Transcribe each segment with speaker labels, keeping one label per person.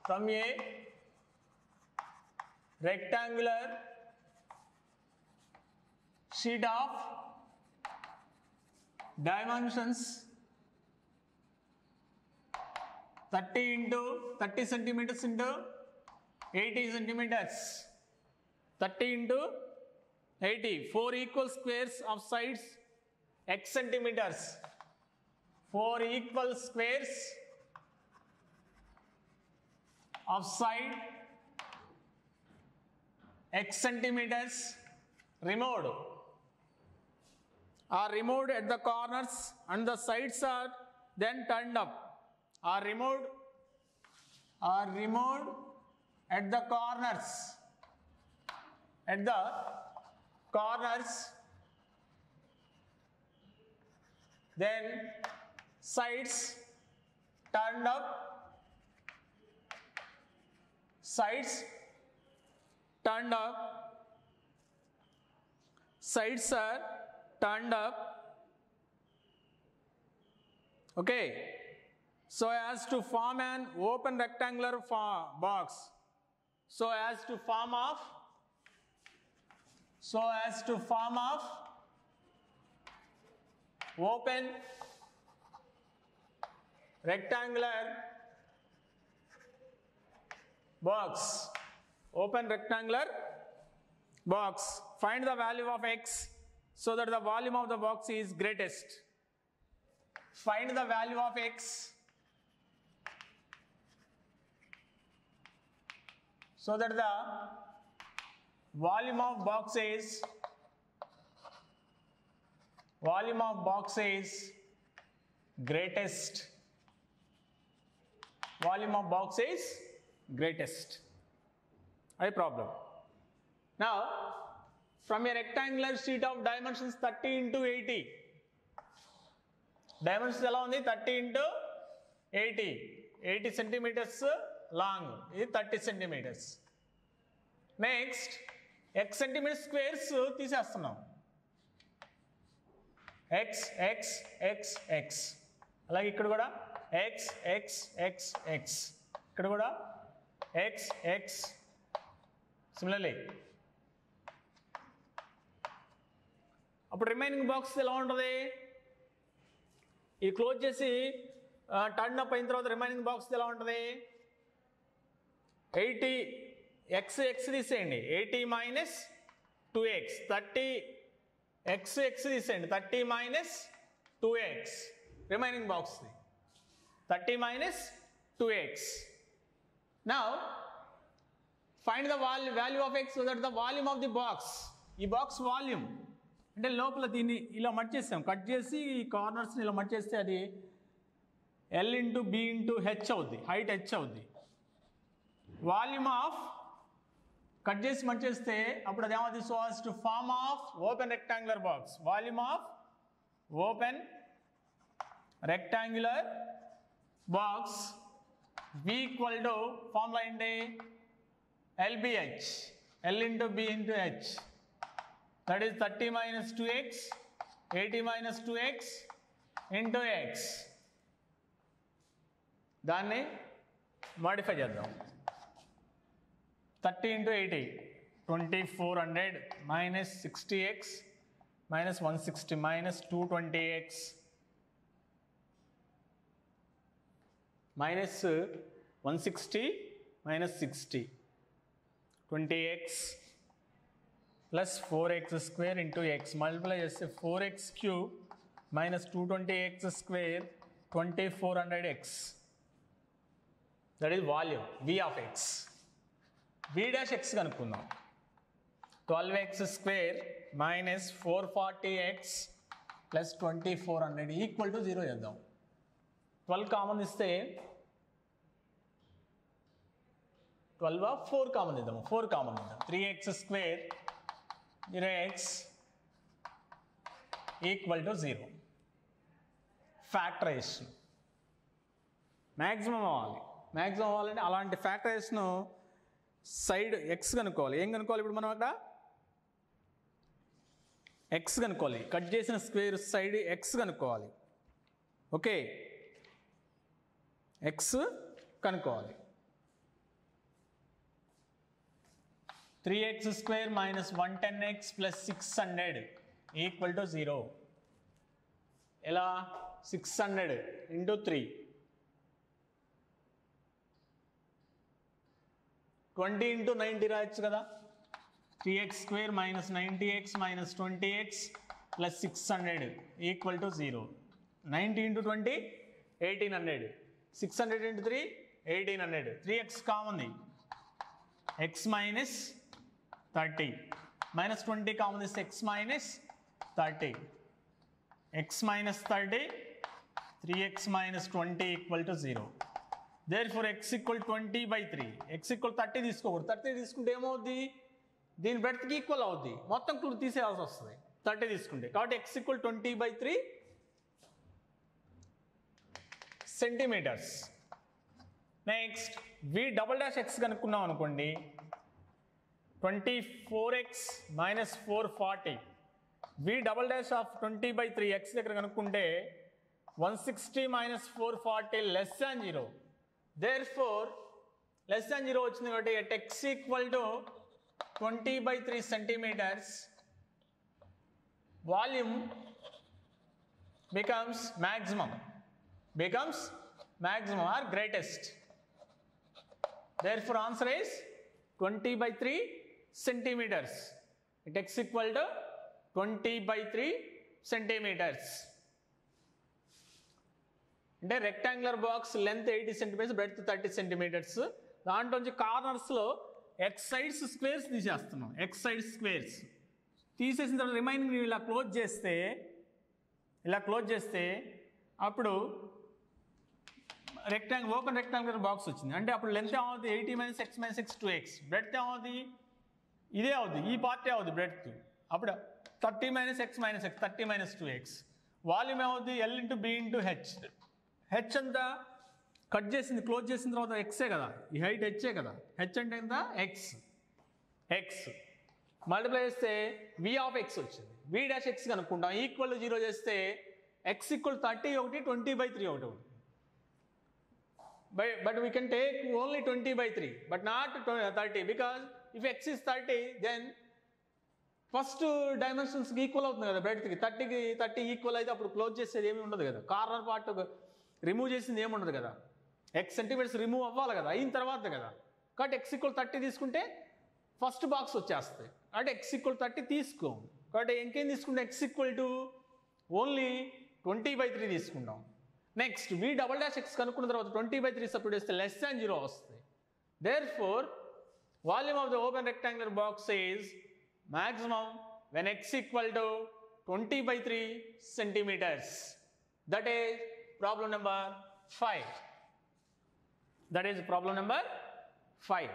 Speaker 1: from a rectangular sheet of dimensions 30 into 30 centimeters into 80 centimeters 30 into 80 4 equal squares of sides x centimeters 4 equal squares of side x centimeters removed are removed at the corners and the sides are then turned up are removed are removed at the corners at the corners then sides turned up sides turned up sides are turned up okay so as to form an open rectangular fo- box so as to form of so as to form of open rectangular box open rectangular box find the value of x so that the volume of the box is greatest find the value of x so that the volume of box is volume of box is greatest volume of box is greatest a problem now from a rectangular sheet of dimensions 30 into 80 dimensions ఎలా ఉంది thirty into eighty eighty centimeters long ఇది thirty centimeters next x centimeter squares తీసేస్తున్నాం x x x x అలాగే ఇక్కడ కూడా x x x x ఇక్కడ కూడా x x similarly అప్పుడు రిమైనింగ్ బాక్స్ ఎలా ఉంటుంది ఈ క్లోజ్ చేసి టర్న్ అప్ అయిన తర్వాత రిమైనింగ్ బాక్స్ ఎలా ఉంటుంది ఎయిటీ ఎక్స్ ఎక్స్ తీసేయండి eighty minus two x thirty x x తీసేయండి thirty minus two x remaining బాక్స్ది థర్టీ మైనస్ టూ ఎక్స్ నా find the value value of x that the volume of the box ఈ box volume అంటే లోపల దీన్ని ఇలా మట్ చేస్తాం కట్ చేసి ఈ కార్నర్స్ని ఇలా మట్ చేస్తే అది L into B into H అవుద్ది హైట్ హెచ్ అవుద్ది వాల్యూమ్ ఆఫ్ కట్ చేసి మట్ చేస్తే అప్పుడు అది ఏమవుతుంది so has to form of open rectangular box volume of open rectangular box V equal to formula ఏంటి LBH L into B into H that is 30 minus 2x 80 minus 2x into x దాన్ని modify చేద్దాం thirty into eighty twenty four hundred minus sixty x minus one sixty minus two twenty x minus one sixty minus sixty twenty x plus four x square into x multiply చేస్తే four x cube minus two twenty x square twenty four hundred x that is volume V of x V dash x కనుక్కుందాం twelve x square minus four forty x plus twenty four hundred equal to zero చేద్దాం twelve common ఇస్తే twelve four common ఇద్దాము four common ఇద్దాం three x square zero x equal to zero factorization maximum అవ్వాలి maximum అవ్వాలంటే అలాంటి factorisation side x కనుక్కోవాలి ఏం కనుక్కోవాలి ఇప్పుడు మనం అక్కడ ఎక్స్ కనుక్కోవాలి కట్ చేసిన స్క్వేర్ సైడ్ ఎక్స్ కనుక్కోవాలి ఓకే ఎక్స్ కనుక్కోవాలి three x square minus one ten x plus six hundred equal to zero ఎలా six hundred into three twenty into ninety రాయొచ్చు కదా three x square minus ninety x minus twenty x plus six hundred equal to zero ninety into twenty eighteen hundred six hundred into three eighteen hundred three x common x minus thirty minus twenty common ఇస్తే X minus thirty x minus thirty three x minus twenty equal to zero therefore x equal twenty by three x equal thirty తీసుకోకూడదు thirty తీసుకుంటే ఏమవుద్ది దీని బెడ్త్కి equal అవుద్ది మొత్తం clue తీసేయాల్సి వస్తుంది thirty తీసుకుంటే కాబట్టి x equal twenty by three centimeters next V double dash x కనుక్కున్నాం అనుకోండి twenty four x minus four forty V double dash of twenty by three x దగ్గర కనుక్కుంటే one sixty minus four forty less than zero therefore less than zero వచ్చింది కాబట్టి at x equal to twenty by three centimeters volume becomes maximum becomes maximum or greatest. Therefore, answer is 20 by 3 centimeters. It x equal to 20 by 3 centimeters. అంటే rectangular box length eighty centimeters breadth thirty centimeters దాంట్లోంచి కార్నర్స్లో x sides squares తీసేస్తున్నాం x side squares తీసేసిన తర్వాత remaining ఇలా close చేస్తే ఇలా close చేస్తే అప్పుడు రెక్టాంగిల్ ఓపెన్ రెక్టాంగులర్ బాక్స్ వచ్చింది అంటే అప్పుడు లెంత్ ఏమవుతుంది eighty minus x minus x two x breadth ఏమవుతుంది ఇదే అవుతుంది ఈ పార్టీ అవుతుంది బ్రెడ్త్ అప్పుడు thirty minus x minus x thirty minus two x volume ఏమవుతుంది L into B into H H అంతా కట్ చేసింది క్లోజ్ చేసిన తర్వాత ఎక్సే కదా ఈ హైట్ హెచ్చే కదా హెచ్ అంటే ఎంత ఎక్స్ ఎక్స్ మల్టిప్లై చేస్తే వి ఆఫ్ ఎక్స్ వచ్చింది వి డాష్ ఎక్స్ కనుక్కుంటాం ఈక్వల్ జీరో చేస్తే ఎక్స్ ఈక్వల్ థర్టీ ఒకటి ట్వంటీ బై త్రీ ఒకటి ఒకటి by but we can take only twenty by three but not thirty because if x is thirty then first డైమెన్షన్స్కి equal అవుతుంది కదా బ్రెడ్త్కి థర్టీకి thirty equal అయితే అప్పుడు క్లోజ్ చేసేది ఏమి ఉండదు కదా కార్నర్ పార్ట్ రిమూవ్ చేసింది ఏమి ఉండదు కదా ఎక్స్ సెంటీమీటర్స్ రిమూవ్ అవ్వాలి కదా అయిన తర్వాత కదా కాబట్టి ఎక్స్ ఈక్వల్ థర్టీ తీసుకుంటే ఫస్ట్ బాక్స్ వచ్చేస్తాయి అంటే ఎక్స్ ఈక్వల్ థర్టీ తీసుకో కాబట్టి ఇంకేం తీసుకుంటే x equal to only twenty by three తీసుకుంటాం next V double dash x కనుక్కున్న తర్వాత ట్వంటీ బై త్రీ సపరేట్ చేస్తే లెస్ దాన్ జీరో వస్తాయి therefore volume of the open rectangular box is maximum when x equal to 20 by 3 centimeters. That is problem number 5. That is problem number 5.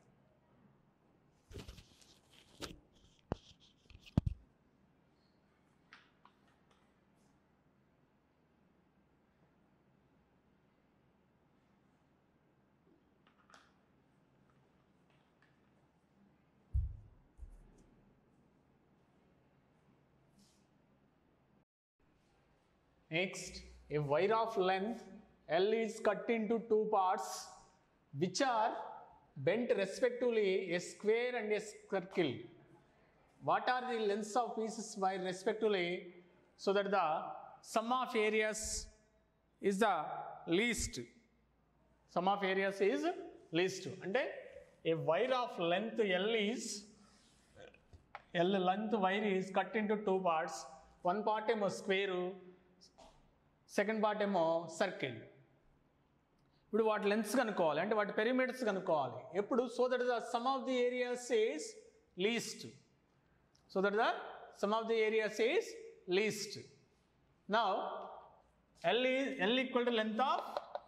Speaker 1: Next, a wire of length L is cut into two parts which are bent respectively a square and a circle. What are the lengths of pieces wire respectively so that the sum of areas is the least. Sum of areas is least. అంటే a wire of length L is L length wire is cut into two parts. One part ఏమో square second part ఏమో circle ఇప్పుడు వాటి lengths కనుక్కోవాలి అంటే వాటి perimeters కనుక్కోవాలి ఎప్పుడు so that the sum of the areas is least so that the sum of the areas is least నా L L equal to length of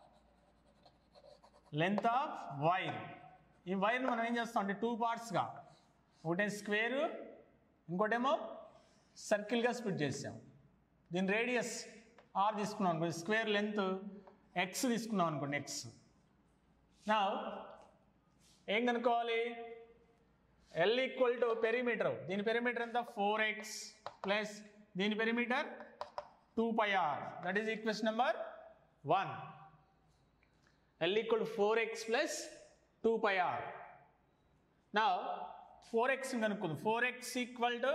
Speaker 1: length of wire ఈ వైర్ని మనం ఏం చేస్తాం అంటే టూ పార్ట్స్గా ఒకటే స్క్వేర్ ఇంకోటేమో సర్కిల్గా స్ప్లిట్ చేసాం దీని రేడియస్ ఆర్ తీసుకున్నాం అనుకోండి స్క్వేర్ లెంత్ ఎక్స్ తీసుకున్నాం అనుకోండి ఎక్స్ నా ఏం కనుక్కోవాలి ఎల్ ఈక్వల్ టు పెరిమీటర్ దీని పెరిమీటర్ ఎంత ఫోర్ ఎక్స్ ప్లస్ దీని perimeter two pi r that is equation number one L equal to four x plus two pi r నా ఫోర్ ఎక్స్ కనుక్కుంది four x equal to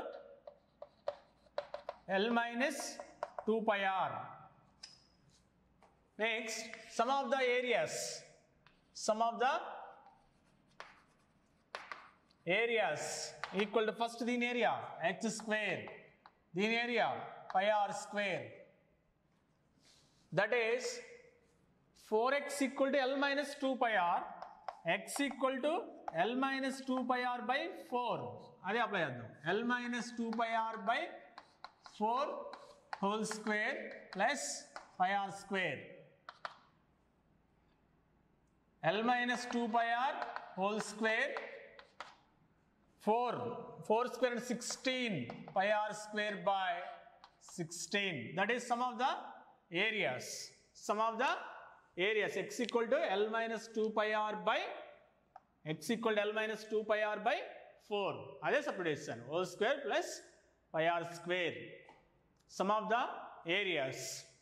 Speaker 1: L minus two pi r next sum of the areas sum of the areas equal to first దీని area x square దీని area pi r square that is four x equal to L minus two pi r x equal to L minus two pi r by four అదే apply చేద్దాం L minus two pi r by four whole square plus pi r square L minus two pi r whole square four four square and sixteen pi r square by sixteen that is sum of the areas sum of the areas x equal to L minus two pi r by X equal to L minus two pi r by four అదే separate చేస్తాను whole square plus pi r square sum of the areas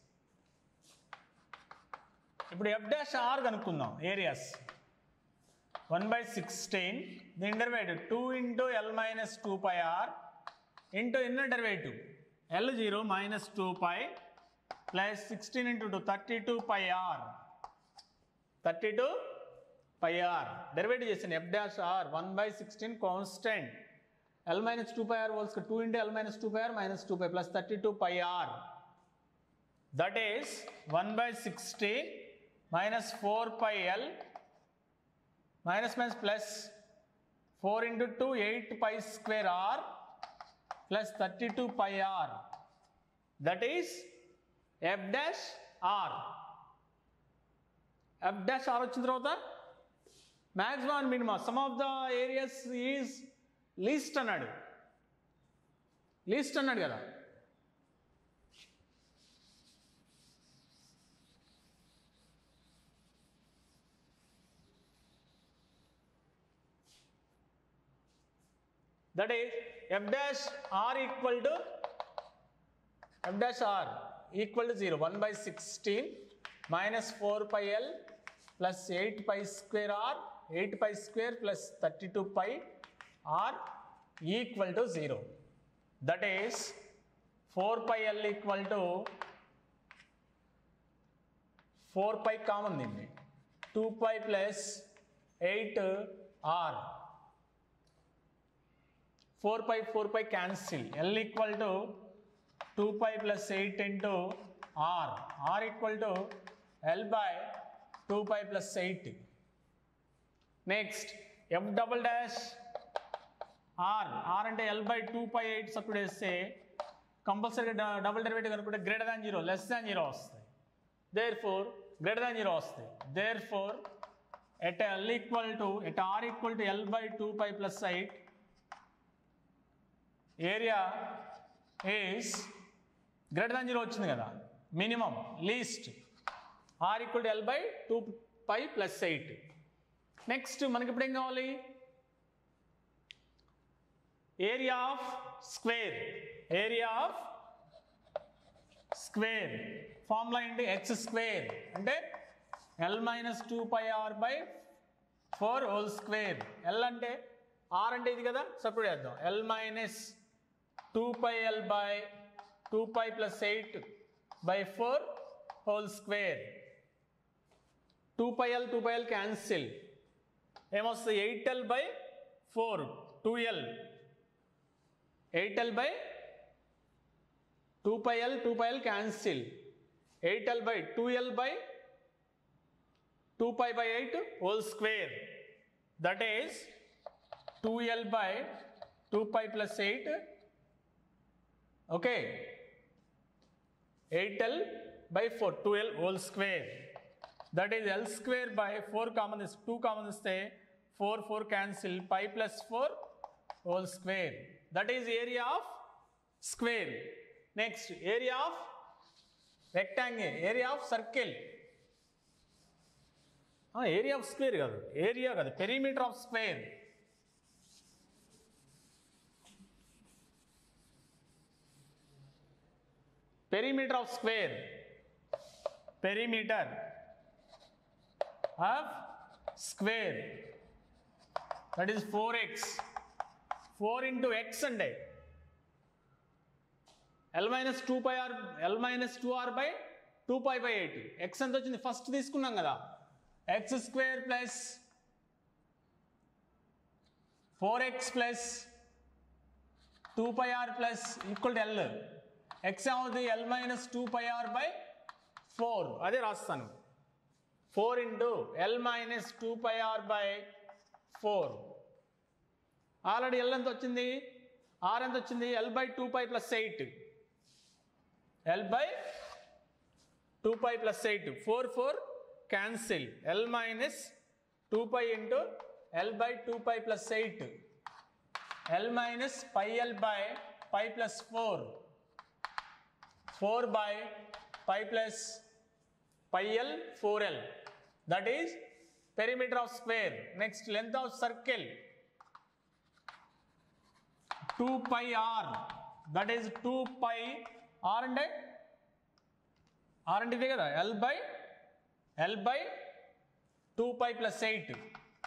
Speaker 1: ఇప్పుడు F dash r కనుక్కుందాం areas one by sixteen దీని derivative two into L minus two pi r into inner derivative L zero minus two pi plus sixteen into two thirty two pi r thirty two pi r derivative చేసాను F dash r one by sixteen constant L minus two pi r holes two into L minus two pi r minus two pi plus thirty two pi r that is one by sixteen minus four pi l minus minus plus four into two eight pi square r plus thirty two pi r that is f dash r f dash r వచ్చిన తర్వాత maximum and minimum sum of the areas is least అన్నాడు least అన్నాడు కదా that is f dash r equal to f dash r equal to 0 1 by 16 minus 4 pi l plus 8 pi square r 8 pi square plus 32 pi r equal to 0 that is 4 pi l equal to 4 pi common దీన్ని 2 pi plus 8 r 4 pi 4 pi cancel l equal to 2 pi plus 8 into r r equal to l by 2 pi plus 8 next f double dash r r అంటే l by 2 pi 8 substitute చేస్తే కంపల్సరీగా double derivative కనుకుంటే greater than zero less than zero వస్తాయి therefore greater than zero వస్తాయి therefore at l equal to at r equal to l by two pi plus eight area is greater than zero వచ్చింది కదా minimum least r equal to l by two pi plus eight next మనకి ఇప్పుడు ఏం కావాలి area of square area of square formula ఏంటి X square అంటే l minus two pi r by four whole square l అంటే r అంటే ఇది కదా సపరేట్ చేద్దాం L minus two pi l by two pi plus eight by four whole square two pi l two pi l cancel ఏమొస్తుంది eight l by four two l eight l by two pi l two pi l cancel eight l by two l by two pi by eight whole square that is two l by two pi plus eight okay eight l by four two l whole square that is l square by four common two common ఇస్తే four four cancel pi plus four whole square that is area of square next area of rectangle area of circle area of square కాదు area కాదు perimeter of square perimeter of square perimeter of square that is 4x four into x అండి L minus two pi r l minus two r by two pi by eight x ఎంత వచ్చింది first తీసుకున్నాం కదా x square plus four x plus two pi r plus equal to l x ఏమవుతుంది l minus two pi r by four అదే రాస్తాను four into L minus two pi r by four already l ఎంత వచ్చింది r ఎంత వచ్చింది l by two pi plus eight l by two pi plus eight four four cancel l minus two pi into l by two pi plus eight l minus pi l by pi plus four four by pi plus pi l 4l that is perimeter of square next length of circle 2 pi r that is 2 pi r అంటే r అంటే ఇదే కదా l by l by 2 pi plus 8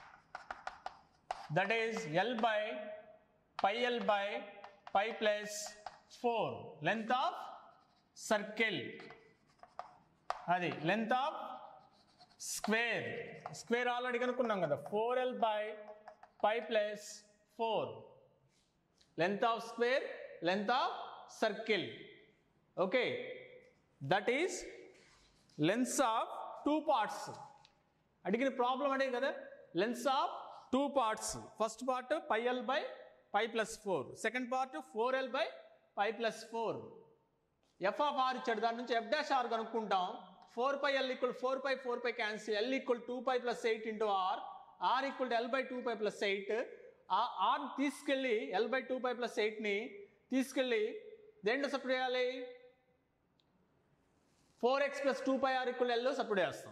Speaker 1: that is l by pi l by pi plus 4 length of circle అది length of square square already కనుక్కున్నాం కదా four l by pi plus four length of square length of circle okay that is length of two parts అడిగిన problem అడిగి కదా length of two parts first part pi l by pi plus four second part four l by pi plus four f of r ఇచ్చాడు దాని నుంచి f dash r కనుక్కుంటాం four pi l equal four pi four pi cancel l equal two pi plus eight into r r equal to l by two pi plus eight ఆ r తీసుకెళ్ళి l by two pi plus ఎయిట్ని తీసుకెళ్ళి దేంట్లో support చేయాలి four x plus two pi r equal ఎల్లో support చేస్తాం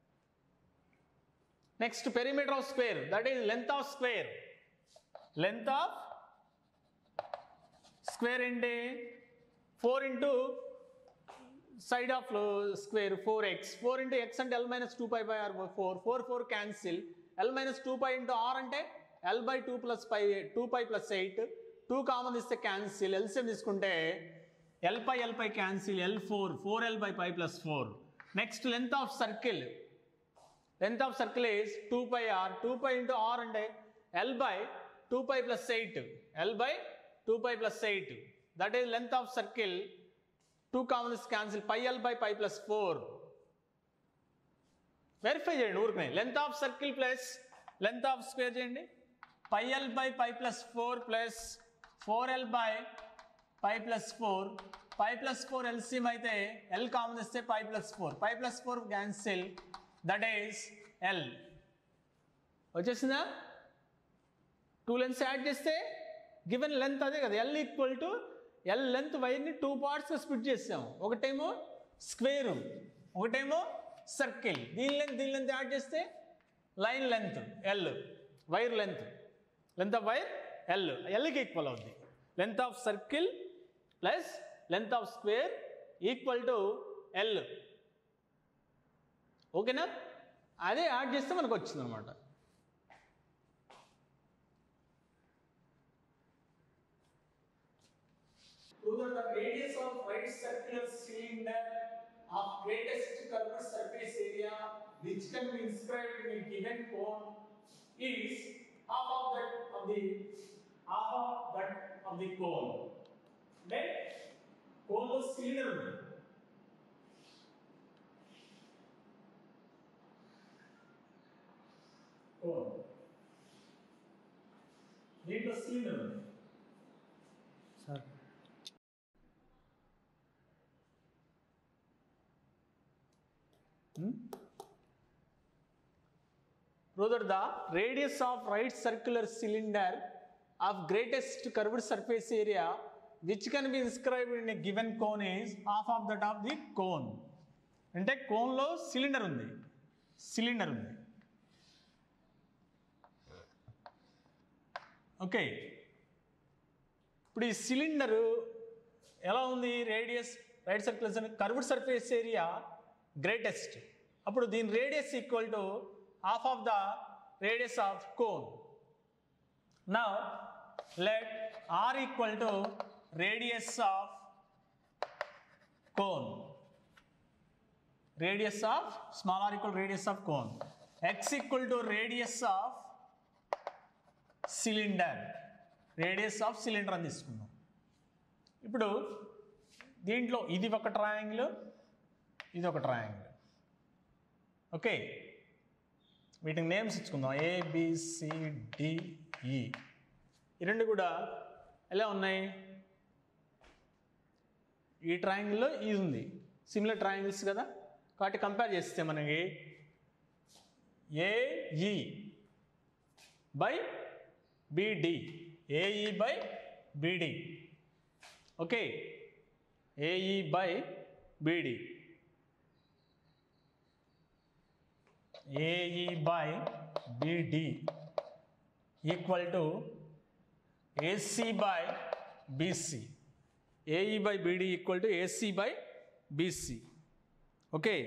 Speaker 1: next perimeter of square that is length of square length of square ఏంటి four into side of square four x four into x అంటే l minus two pi by r four four four cancel l minus two pi into r అంటే l by two plus pi two pi plus eight two common ఇస్తే cancel LCM తీసుకుంటే l pi l pi cancel l four four l by pi plus four next length of circle length of circle is two pi r two pi into r అంటే l by two pi plus eight l by two pi plus eight that is length of circle two commons cancel pi l by pi plus four verify చేయండి ఊరికనే length of circle plus length of square చేయండి pi l by pi plus four plus four l by pi plus four pi plus four LCM అయితే l common ఇస్తే pi plus four pi plus four cancel that is l వచ్చేసిందా two lengths add చేస్తే given length అదే కదా l equal to l length వైర్ని two పార్ట్స్గా split చేసాము ఒకటేమో square ఒకటేమో సర్కిల్ దీని లెంత్ దీని లెంత్ యాడ్ చేస్తే line length l wire length length of wire l ఎల్కి ఈక్వల్ అవుద్ది length of circle plus length of square equal to l ఓకేనా అదే యాడ్ చేస్తే మనకు వచ్చింది అనమాట Further, the radius of right circular cylinder of greatest curved surface area which can be inscribed in a given cone is half of that of the half of that of the cone. అంటే కోన్లో cylinder ఉంది cone దీంట్లో cylinder ఉంది
Speaker 2: sir
Speaker 1: Further, the radius of right circular cylinder of greatest curved surface area which can be inscribed in a given cone is half of that of the cone. అంటే కోన్లో cylinder ఉంది cylinder ఉంది okay ఇప్పుడు ఈ cylinder ఎలా ఉంది radius right circle curved surface area greatest అప్పుడు దీని radius equal to half of the radius of cone నా let r equal to radius of cone radius of small r equal radius of cone x equal to radius of cylinder radius of cylinder అని తీసుకుందాం ఇప్పుడు దీంట్లో ఇది ఒక triangle ఇది ఒక triangle okay వీటికి నేమ్స్ ఇచ్చుకుందాం ఏబిసిడిఈ ఈ రెండు కూడా ఎలా ఉన్నాయి ఈ ట్రయాంగిల్లో ఇది ఉంది సిమిలర్ ట్రయాంగిల్స్ కదా కాబట్టి కంపేర్ చేస్తే మనకి AE by BD AE by BD okay AE by BD AE by BD equal to AC by BC AE by BD equal to AC by BC okay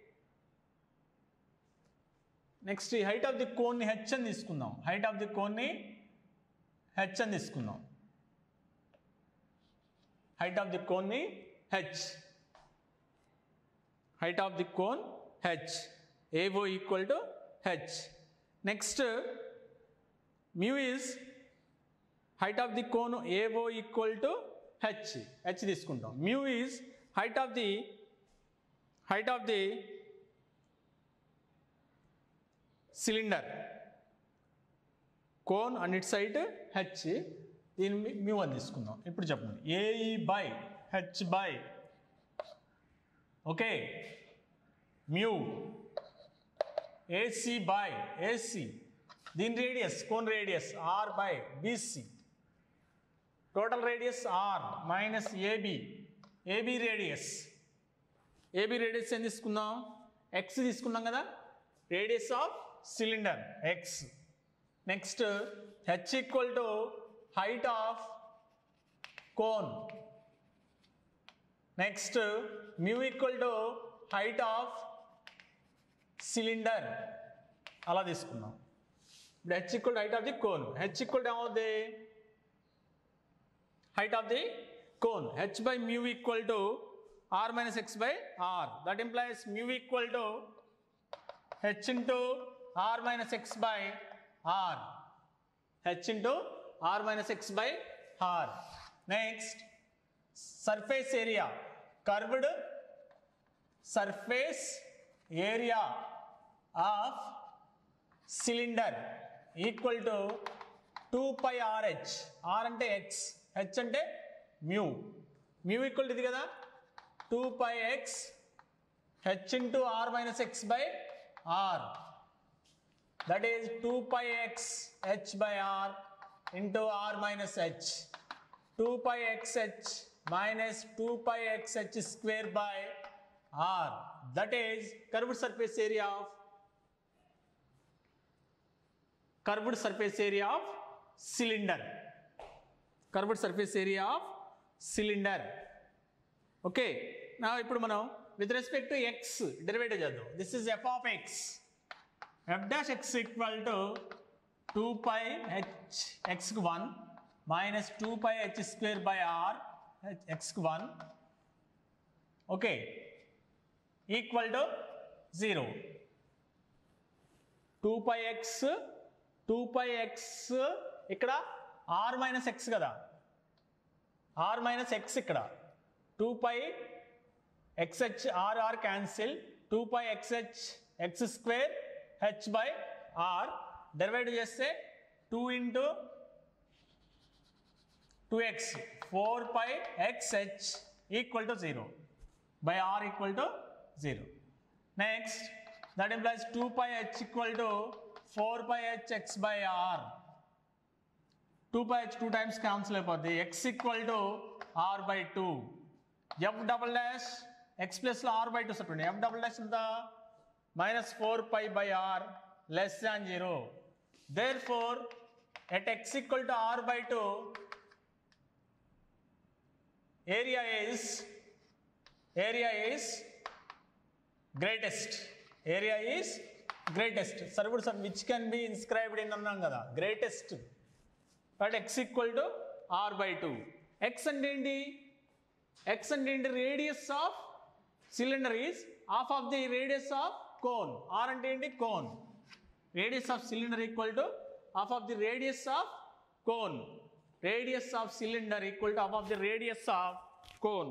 Speaker 1: next ఈ height of the కోన్ని h అని తీసుకుందాం height of the కోన్ని h అని తీసుకుందాం height of the కోన్ని h height of the cone h AO equal to h next mu is height of the cone AO equal to h h తీసుకుంటాం mu is height of the height of the cylinder cone and it side h దీని mu అని తీసుకుందాం ఇప్పుడు చెప్పండి AE by h by okay mu AC by AC దీని radius cone radius r by BC total radius r minus AB AB radius AB radius ఏం తీసుకుందాం x తీసుకున్నాం కదా radius of cylinder x next h equal to height of cone next mu equal to height of cylinder అలా తీసుకున్నాం ఇప్పుడు h equal height of the cone h equal ఏమవుతుంది height of the cone h by mu equal to r minus x by r that implies mu equal to h into r minus x by r h into r minus x by r next surface area curved surface area of cylinder equal to 2 pi rh r అంటే x h అంటే mu mu equal ఇది కదా two pi x h into r minus x by r that is two pi x h by r into r minus h two pi x h minus two pi x h square by r that is curved surface area of curved surface area of cylinder curved surface area of cylinder okay నా ఇప్పుడు మనం with respect to x derivative చేద్దాం this is f of x f dash x equal to two pi h ఎక్స్కి one minus two pi h square by r ఎక్స్కి one okay equal to zero two pi x two pi x ఇక్కడ r minus x కదా r minus x ఇక్కడ two pi x h r r cancel two pi x h x square h by r derivative చేస్తే two into two x four pi x h equal to zero by r equal to zero next that implies two pi h equal to four pi h x by r two by h two times cancel అయిపోద్ది x equal to r by two f double dash x ప్లస్లో r by two చెప్పండి f double dash ఎంత minus four pi by r less than zero therefore at x equal to r by two area is area is greatest area is greatest సర్వుడ్ sir which can be inscribed in అన్నాం కదా greatest but x equal to r by two x అంటే ఏంటి x అంటే ఏంటి radius of cylinder is half of the radius of cone r అంటే ఏంటి cone radius of cylinder equal to half of the radius of cone radius of cylinder equal to half of the radius of cone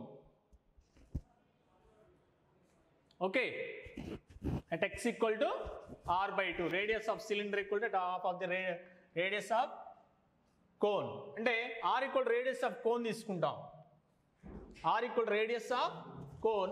Speaker 1: okay at x equal to r by 2 radius of cylinder equal to half of the ra- radius of cone అంటే r equal to radius of cone తీసుకుంటాం r equal to radius of cone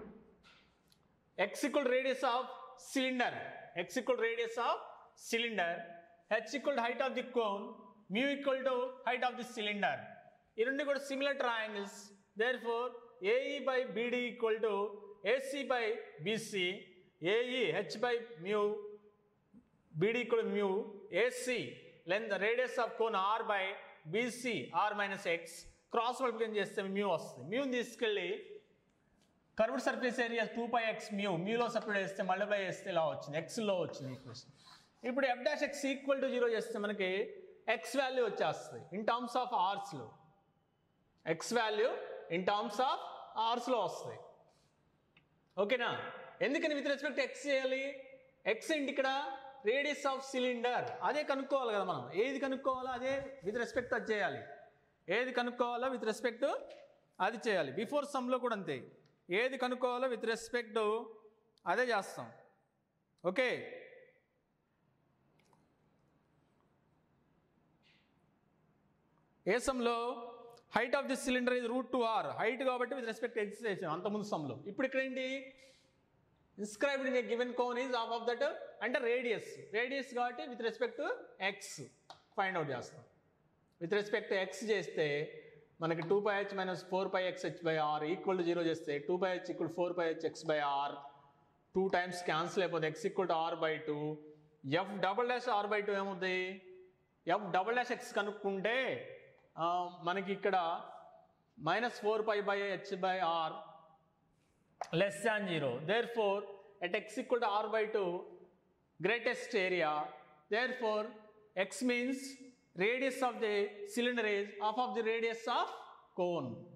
Speaker 1: x equal to radius of cylinder x equal to radius of cylinder h equal to height of the cone mu equal to height of the cylinder ఈ రెండు కూడా similar triangles therefore AE by BD equal to AC by BC AE h by mu BD equal mu AC length radius of cone r by BC r minus x cross multiplication చేస్తే mu వస్తుంది మ్యూని తీసుకెళ్ళి curved surface area two pi x mu మ్యూలో separate చేస్తే multiply చేస్తే ఇలా వచ్చింది ఎక్స్లో వచ్చింది ఈక్వేషన్ ఇప్పుడు F dash x equal to zero చేస్తే మనకి ఎక్స్ వాల్యూ వచ్చేస్తుంది ఇన్ టర్మ్స్ ఆఫ్ ఆర్స్లో x value in terms of ఆర్స్లో వస్తుంది ఓకేనా ఎందుకని విత్ రెస్పెక్ట్ ఎక్స్ చేయాలి ఎక్స్ ఏంటి ఇక్కడ రేడియస్ ఆఫ్ సిలిండర్ అదే కనుక్కోవాలి కదా మనం ఏది కనుక్కోవాలో అదే విత్ రెస్పెక్ట్ అది చేయాలి ఏది కనుక్కోవాలో విత్ రెస్పెక్ట్ అది చేయాలి బిఫోర్ సమ్లో కూడా అంతే ఏది కనుక్కోవాలో విత్ రెస్పెక్ట్ అదే చేస్తాం ఓకే ఏ సమ్లో హైట్ ఆఫ్ ది సిలిండర్ ఇది రూట్ టు ఆర్ హైట్ కాబట్టి విత్ రెస్పెక్ట్ ఎక్స్ చేసాం అంత ముందు సమ్లో ఇప్పుడు ఇక్కడ ఏంటి inscribed in a given cone is of of that అంటే రేడియస్ రేడియస్ కాబట్టి with respect to x find out చేస్తాం విత్ రెస్పెక్ట్ టు ఎక్స్ చేస్తే మనకి two pi h minus four pi x h by r equal to zero చేస్తే two pi h equal four pi h x by r two times cancel అయిపోతుంది x equal to r by two f double dash r by two ఏమవుతుంది f double dash x కనుక్కుంటే ఆ, మనకి ఇక్కడ minus four pi by h by r less than 0. Therefore, at x equal to r by 2, greatest area. Therefore, x means radius of the cylinder is half of the radius of cone.